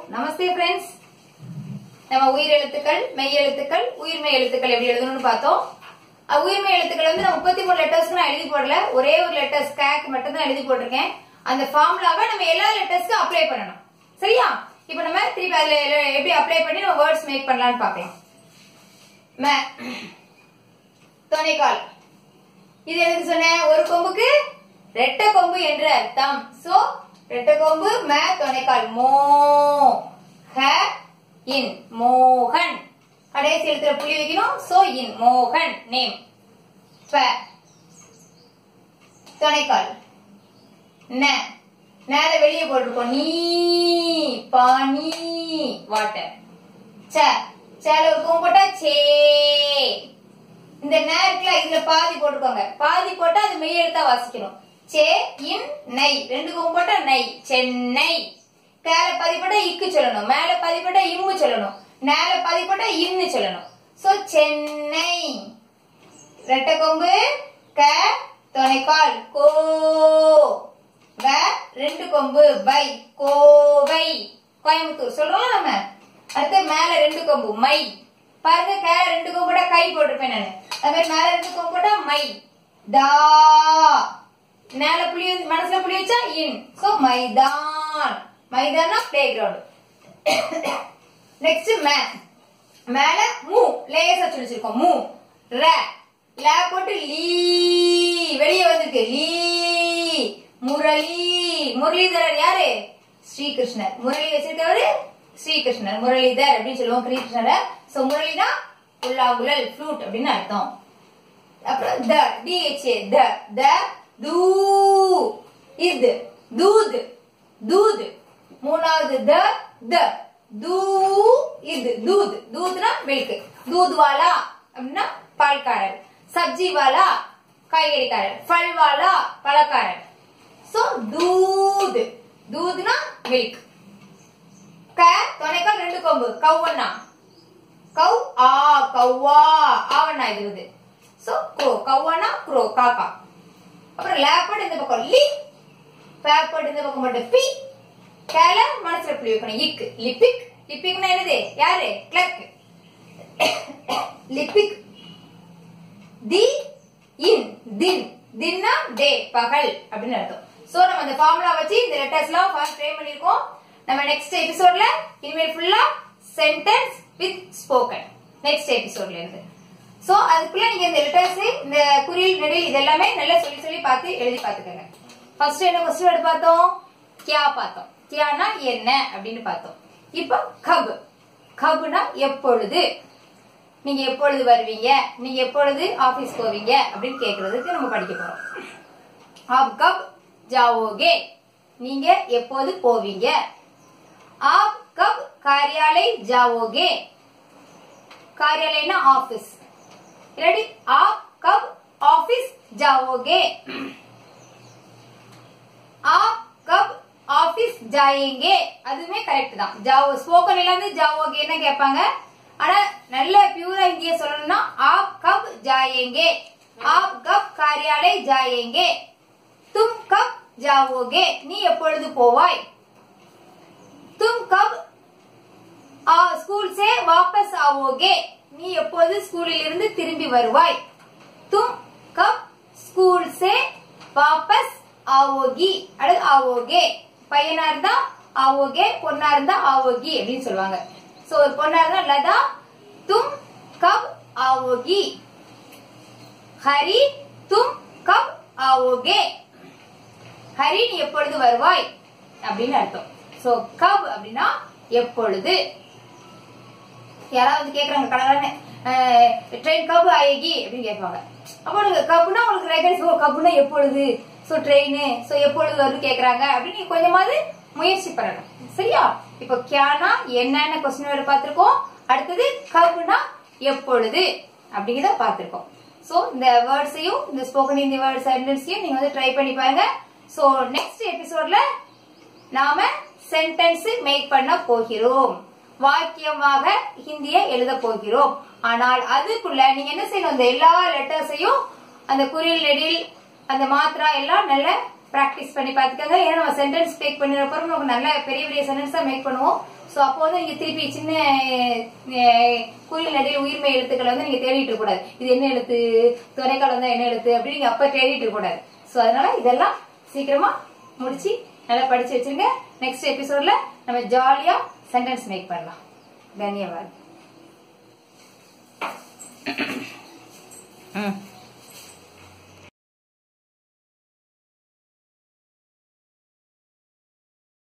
நமஸ்தே friends நம்ம உயிர் எழுத்துக்கள் மெய் எழுத்துக்கள் உயிர்மெய் எழுத்துக்கள் எப்படி எழுதணும்னு பார்த்தோம் அஹ் உயிர்மெய் எழுத்துக்கள் வந்து நான் முப்பத்தி மூணு லெட்டர்ஸ்க்கு நான் எழுதி போடல ஒரே ஒரு லெட்டர்ஸ் கேக் மட்டும் தான் எழுதி போட்டிருக்கேன் அந்த ஃபார்முலாவை நம்ம எல்லா லெட்டர்ஸ்க்கும் அப்ளை பண்ணணும் சரியா இப்போ நம்ம திருப்பி அதுல எ- எப்படி அப்ளை பண்ணி நம்ம வேர்ட்ஸ் மேக் பண்ணலாம்னு பார்க்கலாம் ம துணைக்கால் இது எதுக்கு சொன்னேன் ஒரு கொம்புக்கு ரெட்டை கொம்பு என்று அர்த்தம் சோ ரெட்டை கொம்பு ம துணைக்கால் மோ ஹ இன் மோகன் கடைசி எழுத்துல புள்ளி வைக்கணும் சோ இன் மோகன் நேம் ப துணைக்கால் ந நேர வெளியே போட்டிருக்கோம் நீ பானி வாட்டர் ச சேல ஒரு கொம்பு போட்டா சே இந்த நேரத்துல இதுல பாதி போட்டுக்கோங்க பாதி போட்டா அது மெய் எழுத்தா வாசிக்கணும் சே இன் நை ரெண்டு கொம்பு போட்டா நை சென்னை கேல பாதி போட்டா இக்கு சொல்லணும் மேல பாதி போட்டா இம்மு சொல்லணும் நேல பாதி போட்டா இன்னு சொல்லணும் சோ சென்னை ரெட்டை கொம்பு க துணைக்கால் கோ வ ரெண்டு கொம்பு வை கோவை கோயம்புத்தூர் சொல்றோம்ல நம்ம அடுத்து மேல ரெண்டு கொம்பு மை பாருங்க கே ரெண்டு கொம்பு போட்டா கை போட்டிருப்பேன் நானு அது மாதிரி மேல ரெண்டு கொம்பு போட்டா மை டா மேல புள்ளி வச்சு- மனசுல புள்ளி வச்சா இன் சோ மைதான் மைதானா பிளே கிரவுண்ட் நெக்ஸ்ட் மே மேல மூ லேசா சொல்லிச்சிருக்கோம் மூ ர ல போட்டு லீ வெளியே வந்திருக்கு லீ முரளி முரளிதரர் யாரு ஸ்ரீகிருஷ்ணர் முரளி வச்சிருக்கவரு ஸ்ரீகிருஷ்ணர் முரளிதர் அப்படின்னு சொல்லுவோம் ஸ்ரீகிருஷ்ணரை சோ முரளினா புல்லாங்குழல் ஃப்ளூட் அப்படின்னு அர்த்தம் அப்புறம் த டிஹெச்ஏ த த தூ இது தூது தூது மூணாவது த த தூ இது தூது தூதுனா மில்க் தூதுவாலா அப்படின்னா பால்காரர் சப்ஜி வாலா காய்கறிக்காரர் ஃபல்வாலா பழக்காரர் சோ தூது தூதுனா மில்க் க துணைக்கால் ரெண்டு கொம்பு கவ்வண்ணா கவ் ஆ கவ்வா ஆவண்ணா இருக்குது சோ க்ரோ கவ்வனா க்ரோ காக்கா அப்புறம் லேப்பர்ட் இந்த பக்கம் லி பேப்பர்ட் இந்த பக்கம் மட்டும் பி கேல மனசுல புள்ளி வைக்கணும் இக் லிபிக் லிபிக்னா என்னது யாரு கிளக் லிபிக் தி இன் தின் தின்னா டே பகல் அப்படின்னு அர்த்தம் சோ நம்ம அந்த ஃபார்முலா வச்சு இந்த லெட்டர்ஸ் எல்லாம் ஃபர்ஸ்ட் ட்ரை பண்ணிருக்கோம் நம்ம நெக்ஸ்ட் எபிசோட்ல இனிமேல் ஃபுல்லா சென்டென்ஸ் வித் ஸ்போக்கன் நெக்ஸ்ட் எபிசோட்ல இருந்து சோ அதுக்குள்ள நீங்க இந்த லெட்டர்ஸ் இந்த குறியல் நெடில் இது எல்லாமே நல்லா சொல்லி சொல்லி பார்த்து எழுதி பார்த்துக்கோங்க ஃபர்ஸ்ட் என்ன கொஸ்டின் வேர்டு பார்த்தோம் கியா பார்த்தோம் கியானா என்ன அப்படின்னு பார்த்தோம் இப்போ கப் கப்னா எப்பொழுது நீங்க எப்பொழுது வருவீங்க நீங்க எப்பொழுது ஆபீஸ் போவீங்க அப்படின்னு கேக்குறதுக்கு நம்ம படிக்க போறோம் ஆப் கப் ஜாவோகே நீங்க எப்போது போவீங்க ஆப் கப் காரியாலை ஜாவோகே காரியாலயனா ஆபீஸ் ரெடி आप कब ऑफिस जाओगे आप कब ஆபீஸ் ஜாயேங்கே அதுவுமே கரெக்ட் தான் ஜாவோ ஸ்போக்கன் இல்லாம ஜாவோகேன்னு கேட்பாங்க ஆனா நல்ல பியூரா இந்திய சொல்லணும்னா ஆப் கப் ஜாயேங்கே ஆப் கப் காரியாலய் ஜாயேங்கே தும் கப் ஜாவோகே நீ எப்பொழுது போவாய் தும் கப் ஆ, ஸ்கூல் சே வாபஸ் ஆவோகே நீ எப்போது ஸ்கூலில் இருந்து திரும்பி வருவாய் தும் கப் ஸ்கூல் சே வாபஸ் ஆவோகி அடுத்து ஆவோகே பையனா இருந்தா ஆவோகே பொண்ணா இருந்தா ஆவோகி அப்படின்னு சொல்லுவாங்க சோ ஒரு பொண்ணா இருந்தா லதா தும் கப் ஆவோகி ஹரி தும் கப் ஆவோகே ஹரி நீ எப்பொழுது வருவாய் அப்படின்னு அர்த்தம் சோ கப் அப்படின்னா எப்பொழுது யாராவது கேக்குறாங்க கடகடன்னு ட்ரெயின் கப் ஆயகி அப்படின்னு கேட்பாங்க அப்போ உனக்கு கப்புனா உங்களுக்கு ரெகனைஸ் ஓ கப்புனா எப்பொழுது சோ ட்ரெயின் சோ எப்பொழுது வருது கேக்குறாங்க அப்படின்னு நீ கொஞ்சமாவது முயற்சி பண்ணணும் சரியா இப்போ கியானா என்னென்ன கொஸ்டின் வேர்டு பார்த்திருக்கோம் அடுத்தது கப்புனா எப்பொழுது அப்படிங்கிறத பார்த்திருக்கோம் சோ இந்த வேர்ட்ஸையும் இந்த ஸ்போக்கன் ஹிந்தி வேர்ட் சென்டென்ஸையும் நீங்க வந்து ட்ரை பண்ணி பாருங்க சோ நெக்ஸ்ட் எபிசோட்ல நாம சென்டென்ஸ் மேக் பண்ண போகிறோம் வாக்கியமாக ஹிந்தியை எழுத போகிறோம் ஆனால் அதுக்குள்ள நீங்க என்ன செய்யணும் இந்த எல்லா லெட்டர்ஸையும் அந்த குறில் நெடில் அந்த மாத்ரா எல்லாம் நல்ல பிராக்டிஸ் பண்ணி பார்த்துக்கோங்க ஏன்னா நம்ம சென்டென்ஸ் மேக் பண்ணிருப்போம் நமக்கு நல்ல பெரிய பெரிய சென்டென்ஸ் தான் மேக் பண்ணுவோம் சோ அப்போ வந்து நீங்க திருப்பி சின்ன அஹ், குறில் நடுவில் உயிர்மை எழுத்துக்களை வந்து நீங்க தேடிட்டு இருக்க கூடாது இது என்ன எழுத்து துணைக்கால் வந்தா என்ன எழுத்து அப்படின்னு நீங்க அப்ப தேடிட்டு இருக்க கூடாது சோ அதனால இதெல்லாம் சீக்கிரமா முடிச்சு நல்லா படிச்சு வச்சிருங்க நெக்ஸ்ட் எபிசோட்ல நம்ம ஜாலியா சென்டென்ஸ் மேக் பண்ணலாம் தன்யவாத் ம்